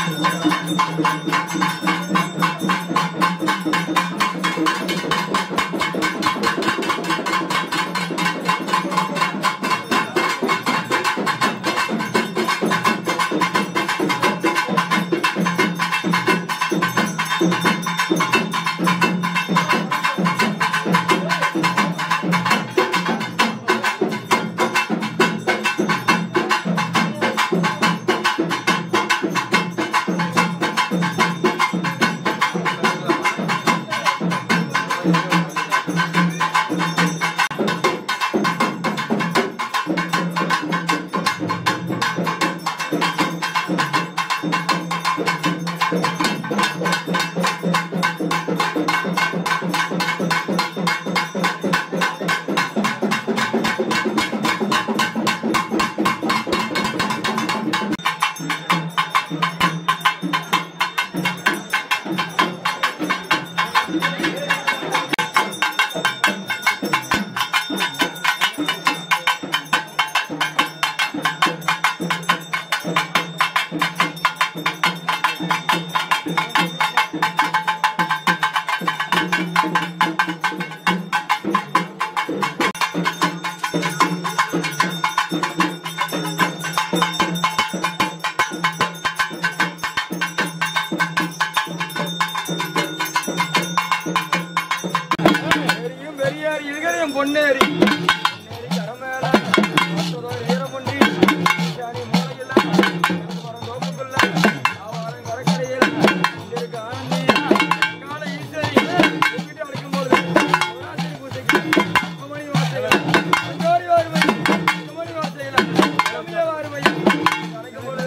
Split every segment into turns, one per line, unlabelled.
பெரியும் பெரியார் இருகரையும் பொன்னேரி பொன்னேரி கரமேல மற்றதோர் வீரமுண்டி சாணி மூலையில மரம் தோப்புக்குள்ள ஆவாரம் கரக்கரையில் இங்கிருக்க ஆனந்தி கால ஈஸ்வரி எங்கிட்ட அழைக்கும்போது சிவராத்திரி பூஜைக்கு குமணி வாசைகள் அஞ்சோடி வாருமை குமணி வாசைகள் தமிழ வாருமை அழைக்கும் பொழுது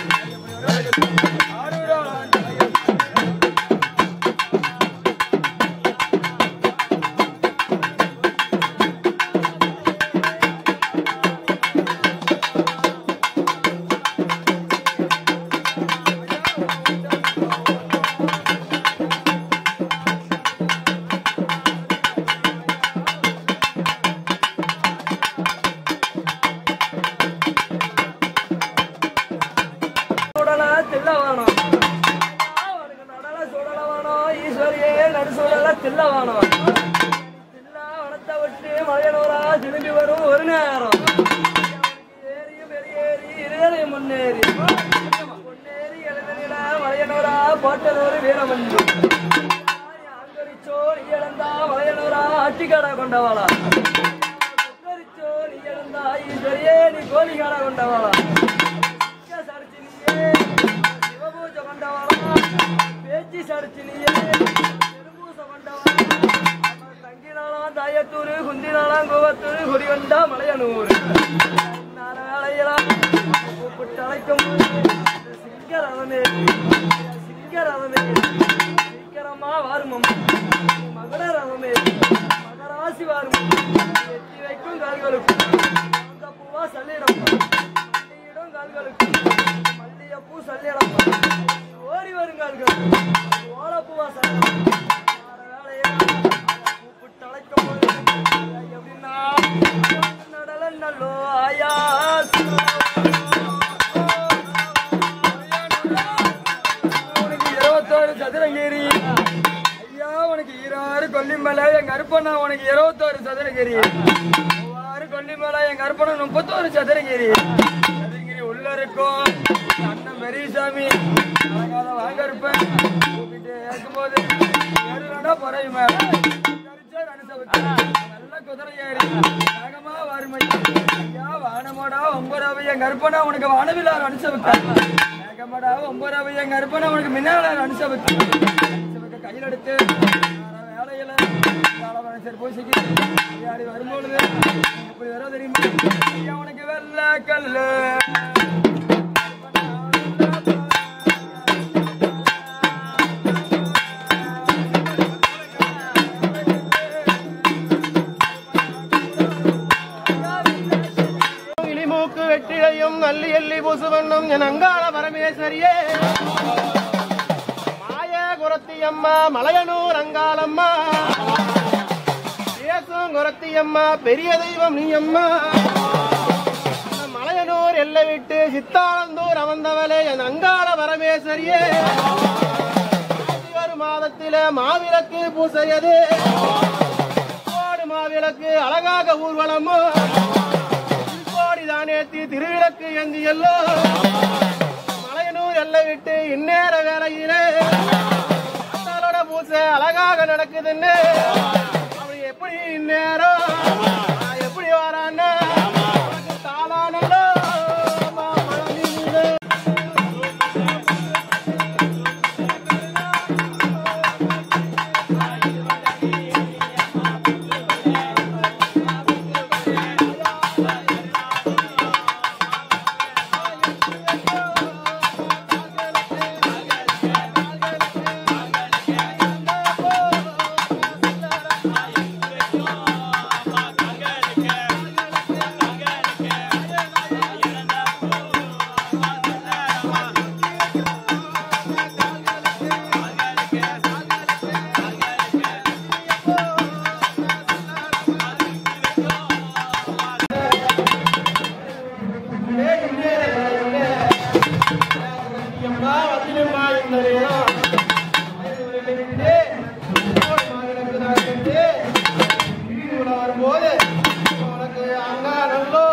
ஆரூரா தலைவர் சுடல தில்லவானோ அவனுக்கு நடல சுடலவானோ ஈஸ்வரியே நடு சுடல தில்லவானோ தில்லா வனத்தை விட்டு மலையனோரா திரும்பி வரும் ஒரு நேரம் ஏறியும் வெளியேறி இருதலையும் முன்னேறி முன்னேறி எழுந்திட மலையனோரா போட்டதொரு வீரமஞ்சு அங்கரிச்சோ நீ இழந்தா மலையனோரா அட்டிக்கடை கொண்டவாளா அங்கரிச்சோ நீ இழந்தா ஈஸ்வரியே நீ கோழிகாடை கொண்டவாளா சடிச்சினியே சிவபூஜை கொண்டவரா பேச்சு சடிச்சினியே திரும்பூச கொண்டவரா தங்கினாலாம் தாயத்தூர் குந்தினாலாம் கோவத்தூர் குடிவண்டா மலையனூர் நால வேலையெல்லாம் கூப்பிட்டு அழைக்கும் சிங்கரவனே சிங்கரவனே சீக்கிரமா வாருமம் மகரவமே மகராசி வாரும் எட்டி வைக்கும் கால்களுக்கு அந்த பூவா சல்லிடம் மல்லியிடும் கால்களுக்கு மல்லிகைப்பூ சல்லிடம் ஓடி வரும் கால்கள் ஓலப்பூவா சல்லிடம் வேலையை கூப்பிட்டு அழைக்கும் போது எப்படின்னா நடல நல்லோ ஆயா உனக்கு இருபத்தோரு சதுரகிரி ஐயா உனக்கு ஈராறு கொல்லிமலை என் கருப்பண்ணா உனக்கு இருபத்தோரு சதுரகிரி மூவாறு கொல்லிமலை என் கருப்பண்ணா முப்பத்தோரு சதுரகிரி சதுரகிரி உள்ள இருக்கும் என் அண்ணன் பெரியசாமி அழகாத வாங்க இருப்பேன் கூப்பிட்டு ஏற்கும்போது ஏறுறடா பொறையுமே நல்ல குதிரை ஏறி வேகமா வறுமை ஐயா வானமோடா ஒன்பதாவை என் கருப்பனா உனக்கு வானவிலார் அனுசவிக்க வேகமாடா ஒன்பதாவை என் கருப்பனா உனக்கு மின்னாளர் அனுசவிக்க அனுசவிக்க கையில் எடுத்து வேற வேலையில காலவரசர் பூசிக்கு விளையாடி வரும்பொழுது எப்படி வர தெரியுமா ஐயா உனக்கு வெள்ள கல்லு
இலிமூக்கு வெற்றிலையும் நல்லி எல்லி பூசுவண்ணும் என் அங்காள பரமேஸ்வரியே மாய குரத்தியம்மா மலையனூர் அங்காளம்மா பேசும் குரத்தியம்மா பெரிய தெய்வம் நீ அம்மா இந்த மலையனூர் எல்லை விட்டு சித்தாளந்தூர் ஊர் அவந்தவளே என் அங்காள பரமேஸ்வரியே ஒரு மாதத்தில மாவிளக்கு பூசையது கோடி மாவிளக்கு அழகாக ஊர்வலமோ கோடி தானேத்தி திருவிளக்கு எந்தி எல்லோ மலையனூர் எல்லை விட்டு இந்நேர வேலையிலே அத்தாளோட பூசை அழகாக நடக்குதுன்னு அப்படி எப்படி இந்நேரம் நான் எப்படி வரான்னு உனக்கு தாளானல்லோ மழை அம்மா வந்திருமா இந்த நேரம் வரும்போது உனக்கு அங்கா நல்லோ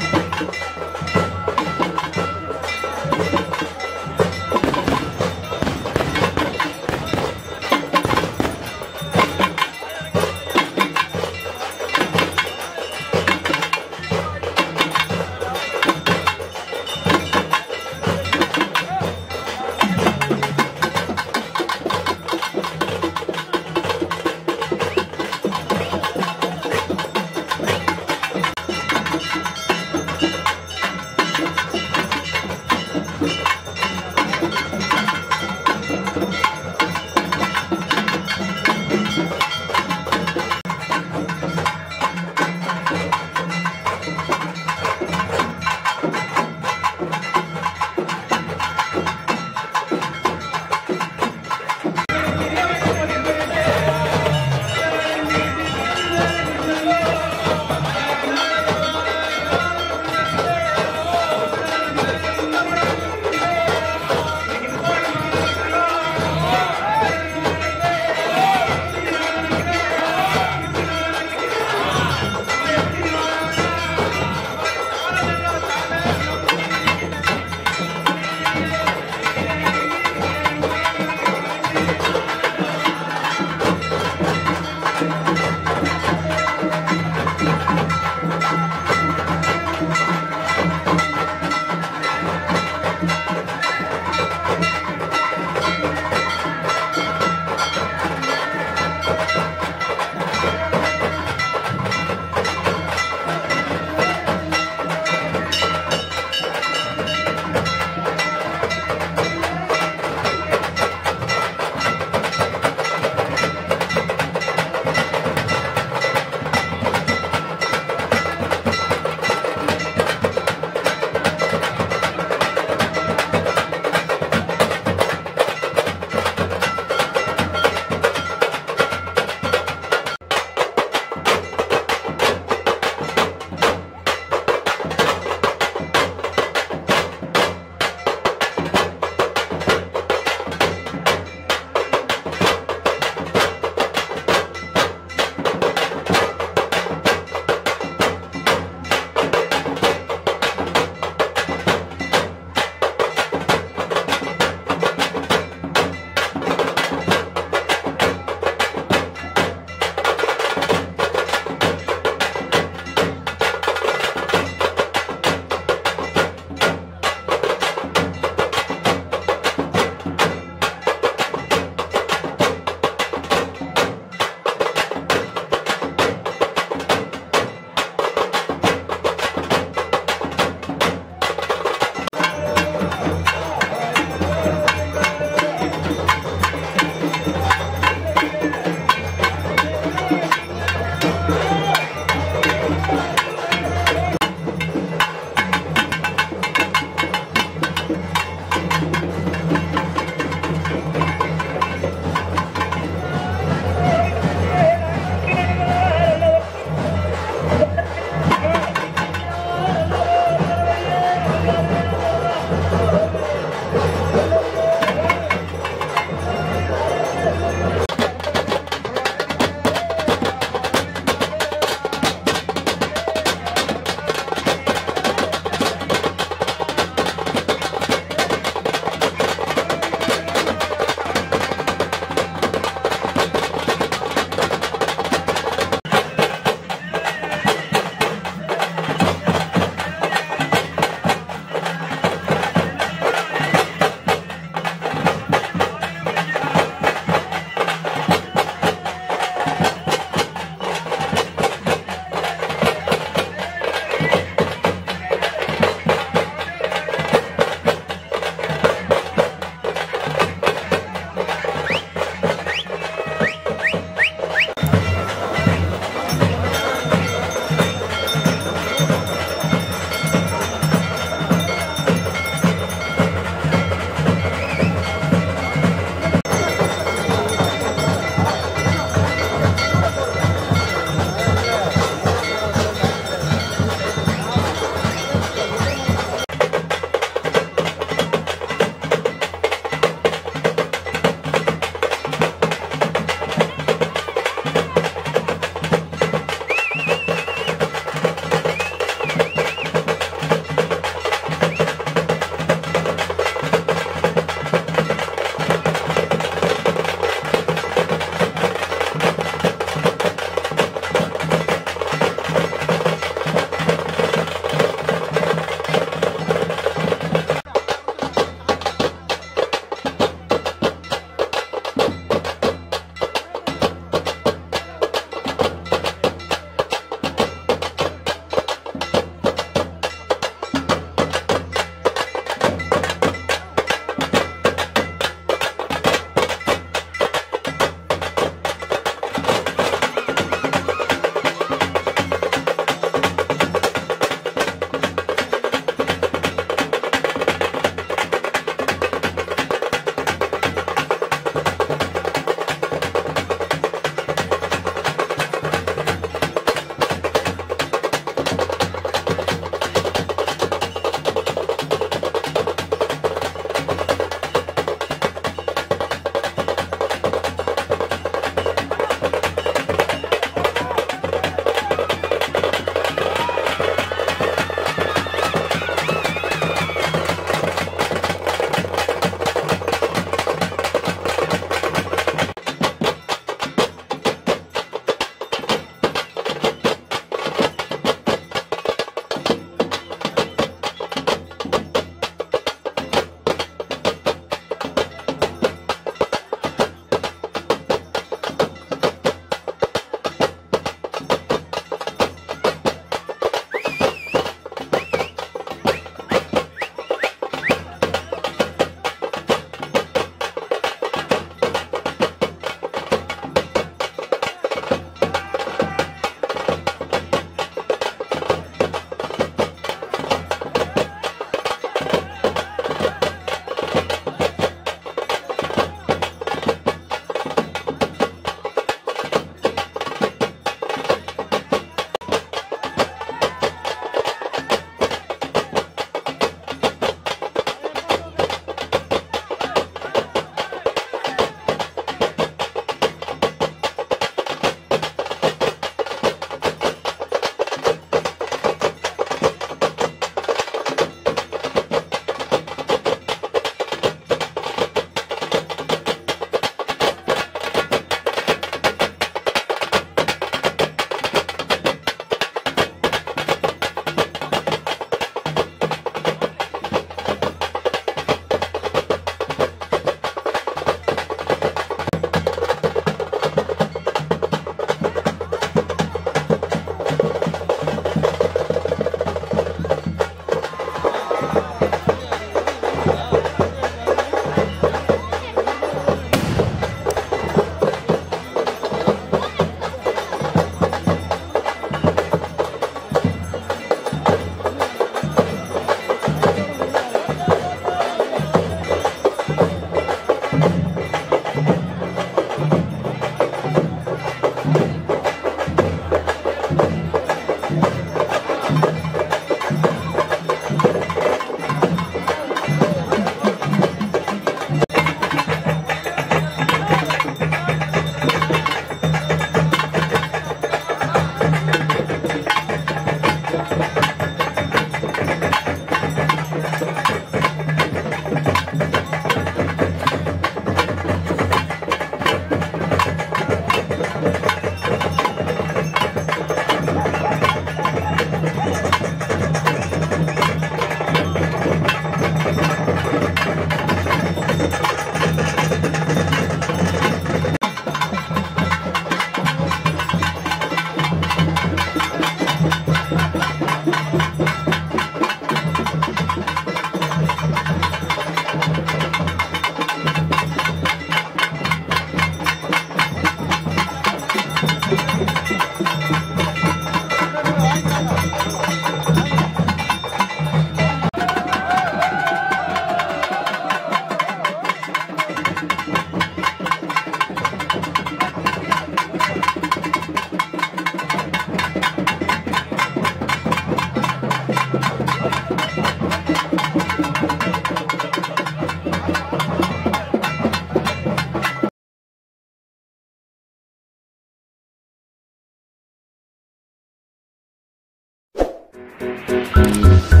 ஆ